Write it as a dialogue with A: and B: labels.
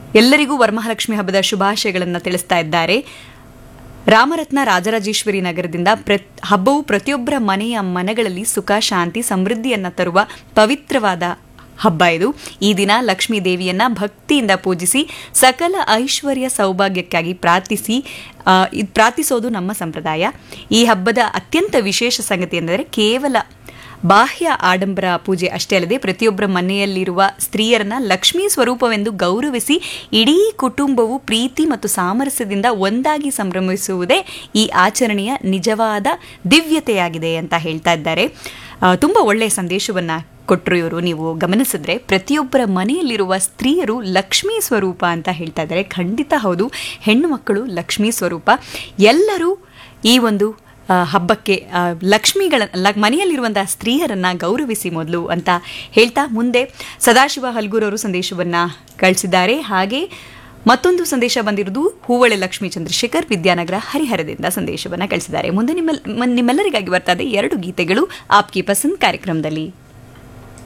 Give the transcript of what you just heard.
A: ಎಲ್ಲರಿಗೂ ವರಮಹಾಲಕ್ಷ್ಮಿ ಹಬ್ಬದ ಶುಭಾಶಯಗಳನ್ನು ತಿಳಿಸ್ತಾ ಇದ್ದಾರೆ ರಾಮರತ್ನ ರಾಜರಾಜೇಶ್ವರಿ ನಗರದಿಂದ ಪ್ರತ್ ಹಬ್ಬವು ಪ್ರತಿಯೊಬ್ಬರ ಮನೆಯ ಮನೆಗಳಲ್ಲಿ ಸುಖ ಶಾಂತಿ ಸಮೃದ್ಧಿಯನ್ನ ತರುವ ಪವಿತ್ರವಾದ ಹಬ್ಬ ಇದು ಈ ದಿನ ಲಕ್ಷ್ಮೀ ದೇವಿಯನ್ನ ಭಕ್ತಿಯಿಂದ ಪೂಜಿಸಿ ಸಕಲ ಐಶ್ವರ್ಯ ಸೌಭಾಗ್ಯಕ್ಕಾಗಿ ಪ್ರಾರ್ಥಿಸಿ ಆ, ಇದ್ ಪ್ರಾರ್ಥಿಸೋದು ನಮ್ಮ ಸಂಪ್ರದಾಯ ಈ ಹಬ್ಬದ ಅತ್ಯಂತ ವಿಶೇಷ ಸಂಗತಿ ಎಂದರೆ ಕೇವಲ ಬಾಹ್ಯ ಆಡಂಬರ ಪೂಜೆ ಅಷ್ಟೇ ಅಲ್ಲದೆ ಪ್ರತಿಯೊಬ್ಬರ ಮನೆಯಲ್ಲಿರುವ ಸ್ತ್ರೀಯರನ್ನ ಲಕ್ಷ್ಮೀ ಸ್ವರೂಪವೆಂದು ಗೌರವಿಸಿ ಇಡೀ ಕುಟುಂಬವು ಪ್ರೀತಿ ಮತ್ತು ಸಾಮರಸ್ಯದಿಂದ ಒಂದಾಗಿ ಸಂಭ್ರಮಿಸುವುದೇ ಈ ಆಚರಣೆಯ ನಿಜವಾದ ದಿವ್ಯತೆಯಾಗಿದೆ ಅಂತ ಹೇಳ್ತಾ ಇದ್ದಾರೆ ಆ, ತುಂಬ ಒಳ್ಳೆಯ ಸಂದೇಶವನ್ನ ಕೊಟ್ಟರು ಇವರು ನೀವು ಗಮನಿಸಿದ್ರೆ ಪ್ರತಿಯೊಬ್ಬರ ಮನೆಯಲ್ಲಿರುವ ಸ್ತ್ರೀಯರು ಲಕ್ಷ್ಮೀ ಸ್ವರೂಪ ಅಂತ ಹೇಳ್ತಾ ಇದ್ದಾರೆ ಖಂಡಿತ ಹೌದು ಹೆಣ್ಣು ಮಕ್ಕಳು ಲಕ್ಷ್ಮೀ ಸ್ವರೂಪ ಎಲ್ಲರೂ ಈ ಒಂದು ಆ, ಹಬ್ಬಕ್ಕೆ ಆ, ಲಕ್ಷ್ಮಿಗಳ ಲ- ಮನೆಯಲ್ಲಿರುವಂತಹ ಸ್ತ್ರೀಯರನ್ನ ಗೌರವಿಸಿ ಮೊದಲು ಅಂತ ಹೇಳ್ತಾ ಮುಂದೆ ಸದಾಶಿವ ಹಲ್ಗೂರವರು ಸಂದೇಶವನ್ನ ಕಳಿಸಿದ್ದಾರೆ ಹಾಗೆ ಮತ್ತೊಂದು ಸಂದೇಶ ಬಂದಿರುವುದು ಹೂವಳೆ ಲಕ್ಷ್ಮೀ ಚಂದ್ರಶೇಖರ್ ವಿದ್ಯಾನಗರ ಹರಿಹರದಿಂದ ಸಂದೇಶವನ್ನ ಕಳಿಸಿದ್ದಾರೆ ಮುಂದೆ ನಿಮ್ಮ ನಿಮ್ಮೆಲ್ಲರಿಗಾಗಿ ಬರ್ತಾ ಇದೆ ಎರಡು ಗೀತೆಗಳು ಆಪ್ಕಿ ಪಸಂದ್ ಕಾರ್ಯಕ್ರಮದಲ್ಲಿ